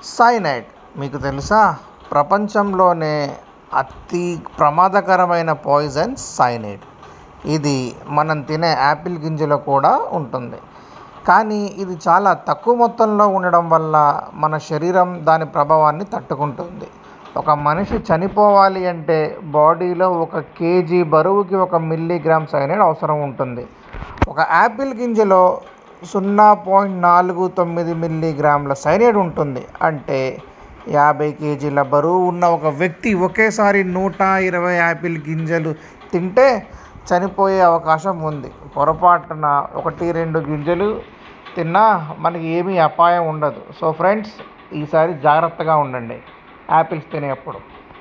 cyanide మీకు తెలుసా ప్రపంచంలోనే అతి ప్రమాదకరమైన పాయిజన్ సైనైడ్ ఇది మనం తినే యాపిల్ గింజలో కూడా ఉంటుంది కానీ ఇది చాలా తక్కువ మొత్తంలో ఉండడం వల్ల మన శరీరం దాని ప్రభావాన్ని తట్టుకుంటుంది ఒక మనిషి చనిపోవాలి అంటే బాడీలో ఒక కేజీ బరువుకి ఒక మిల్లీగ్రామ్ సైనైడ్ అవసరం ఉంటుంది ఒక యాపిల్ గింజలో సున్నా పాయింట్ నాలుగు తొమ్మిది మిల్లీగ్రాముల సైనైడ్ ఉంటుంది అంటే యాభై కేజీల బరువు ఉన్న ఒక వ్యక్తి ఒకేసారి నూట ఇరవై యాపిల్ గింజలు తింటే చనిపోయే అవకాశం ఉంది పొరపాటున ఒకటి రెండు గింజలు తిన్నా మనకి ఏమీ అపాయం ఉండదు సో ఫ్రెండ్స్ ఈసారి జాగ్రత్తగా ఉండండి యాపిల్స్ తినేటప్పుడు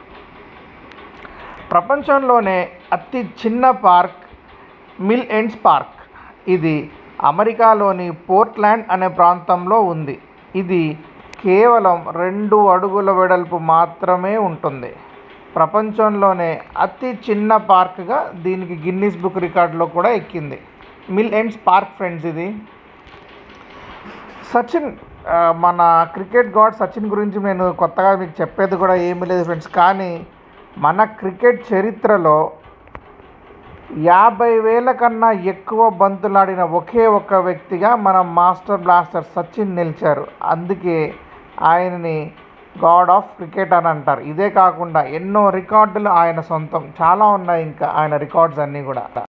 ప్రపంచంలోనే అతి చిన్న పార్క్ మిల్ ఎండ్స్ పార్క్ ఇది అమెరికాలోని పోర్ట్లాండ్ అనే ప్రాంతంలో ఉంది ఇది కేవలం రెండు అడుగుల వెడల్పు మాత్రమే ఉంటుంది ప్రపంచంలోనే అతి చిన్న పార్క్గా దీనికి గిన్నీస్ బుక్ రికార్డులో కూడా ఎక్కింది మిల్ ఎండ్స్ పార్క్ ఫ్రెండ్స్ ఇది సచిన్ ఆ, మన క్రికెట్ గాడ్ సచిన్ గురించి నేను కొత్తగా మీకు చెప్పేది కూడా ఏమీ లేదు ఫ్రెండ్స్ కానీ మన క్రికెట్ చరిత్రలో యాభై వేల కన్నా ఎక్కువ బంతులాడిన ఒకే ఒక్క వ్యక్తిగా మన మాస్టర్ బ్లాస్టర్ సచిన్ నిలిచారు అందుకే ఆయనని గాడ్ ఆఫ్ క్రికెట్ అని అంటారు ఇదే కాకుండా ఎన్నో రికార్డులు ఆయన సొంతం చాలా ఉన్నాయి ఇంకా ఆయన రికార్డ్స్ అన్నీ కూడా